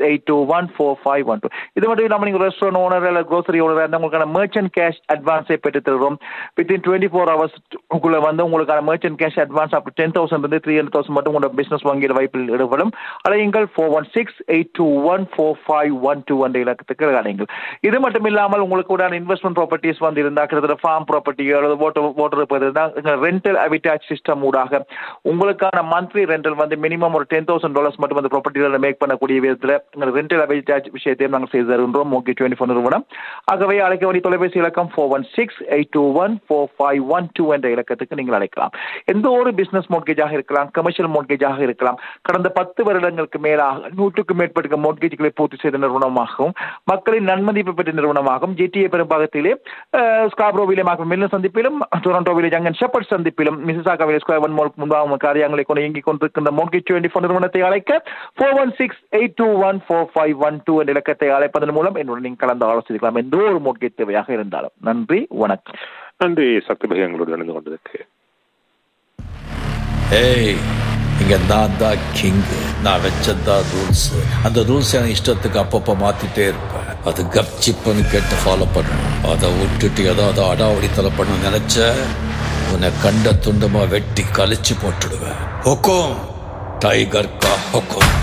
eight two one four five one two இது மட்டும் இல்லாமல் நீங்கள் ரெஸ்டாரண்ட் ஓனர் இல்லை க்ரோசரி ஓனர் இருந்தால் உங்களுக்கான மெர்ச்சன்ட் கேஷ் அட்வான்ஸை பெற்று தருவோம் வித்தின் டுவெண்ட்டி ஃபோர் ஹவர்ஸ் உள்ள வந்து உங்களுக்கான merchant cash advance up ten thousand இருந்து த்ரீ ஹண்ட்ரட் தௌசண்ட் மட்டும் உங்களோட பிசினஸ் வங்கியில் வாய்ப்பில் ஈடுபடும் அலையுங்கள் four one six eight two one four five one two என்ற இலக்கத்துக்கு அலையுங்கள் இது மட்டும் இல்லாமல் உங்களுக்கு கூட இன்வெஸ்ட்மெண்ட் ப்ராப்பர்ட்டிஸ் வந்து இருந்தால் கிட்டத்தட்ட ஃபார்ம் ப்ராப்பர்ட்டியோ அல்லது ஓட்டர் ஓட்டர் இருப்பது இருந்தால் ரெண்டல் அவிட்டாச் சிஸ்டம் ஊடாக உங்களுக்கான மந்த்லி ரெண்டல் வந்து மினிமம் ஒரு டென் தௌசண்ட் டாலர்ஸ் மட்டும் அந்த ப்ராப்பர்ட்டியில் மேக் பண்ணக்கூடிய விதத்தில் ரெண்டல் அவிட்டாச் விஷயத்தையும் நாங்கள் செய்து தருகின்றோம் ஓகே டுவெண்ட்டி ஃபோர் நிறுவனம் ஆகவே அழைக்க வேண்டிய தொலைபேசி இலக்கம் four one six eight two one four five one two என்ற இலக்கத்துக்கு நீங்கள் அழைக்கலாம் எந்த ஒரு பிசினஸ் மோட்கேஜாக இருக்கலாம் கமர்ஷியல் மோட்கேஜாக இருக்கலாம் கடந்த பத்து வருடங்களுக்கு மேலாக நூற்றுக்கும் மேற்பட்ட மோட்கேஜ்களை பூர்த்தி செய்த நிறுவனமாகவும் மக்களின் நன்மதிப்பு பெற்ற நிறுவனமாகவும் ஜிடிஏ பெரும்பாகத்திலே ஸ்காப்ரோவிலே மாக்கம் மில்ல சந்திப்பிலும் டொரண்டோவிலே ஜங்கன் ஷெப்பர்ட் சந்திப்பிலும் மிசிசாகாவிலே ஸ்கொயர் ஒன் மோல் முன்பாக காரியாங்களை கொண்டு இயங்கிக் கொண்டிருக்கின்ற மோட்கேஜ் டுவெண்ட்டி ஃபோர் நிறுவனத்தை அழைக்க four one six eight two one four five one two என்ற இலக்கத்தை அழைப்பதன் மூலம் என்னுடன் நீங்கள் கலந்து ஆலோசிக்கலாம் எந்த ஒரு மோட்கேஜ் தேவையாக இருந்தாலும் நன்றி வணக்கம் நன்றி சக்தி பகை எங்களோடு இணைந்து கொண்டதுக்கு ஏய் இங்க நான் தான் கிங் நான் வச்சதான் ரூல்ஸ் அந்த ரூல்ஸ் எனக்கு இஷ்டத்துக்கு அப்பப்போ மாத்திட்டே இருப்பேன் அது கப்சிப்புன்னு கேட்டு ஃபாலோ பண்ணணும் அதை விட்டுட்டு ஏதாவது அடாவடித்தலை பண்ண நினைச்ச உன்னை கண்ட துண்டமா வெட்டி கழிச்சு போட்டுடுவேன் ஹொக்கோம் டைகர் கா ஹொக்கோம்